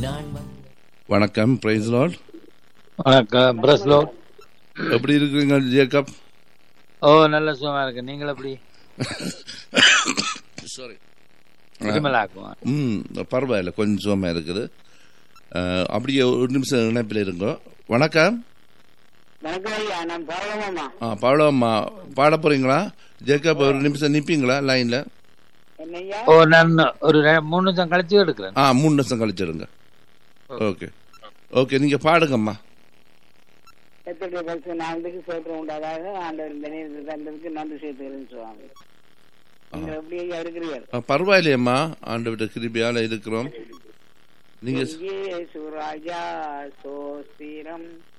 நாள் வந்து வணக்கம் பிரைஸ் லார்ட் வணக்கம் பிரஸ்லோ எப்படி இருக்கிறீங்க ஜேக்கப் ஓ நல்ல சுகமா இருக்கு நீங்கள் எப்படி சாரி இருமலாக்கும் ம் பரவாயில்ல கொஞ்சம் சுகமா இருக்குது அஹ், அப்படியே ஒரு நிமிஷம் இணைப்பில் இருங்க வணக்கம் வணக்கம் ஐயா நான் பரவமாமா ஆ பாடம்மா பாட போறீங்களா ஜேக்கப் ஒரு நிமிஷம் நிப்பீங்களா லைன்ல என்னய்யா ஓ நான் ஒரு ரெ- மூணு நிமிஷம் கழிச்சு எடுக்கிறேன் ஆ மூணு நிமிஷம் கழிச்சிடுங்க ஓகே ஓகே நீங்க பாடுங்கம்மா எத்தனை பரிசு நாளுக்கு சோற்றம் உண்டாதாக ஆண்டவர் இந்த நேரத்தில் தந்ததுக்கு நன்றி சேர்த்துக்கிறேன்னு சொல்லுவாங்க நீங்கள் எப்படி ஐயா இருக்கிறீர்கள் ஆ, பரவாயில்லையம்மா ஆண்டு கிருபியால இருக்கிறோம் நீங்க இயேசு ராஜா சோஸ்திரம்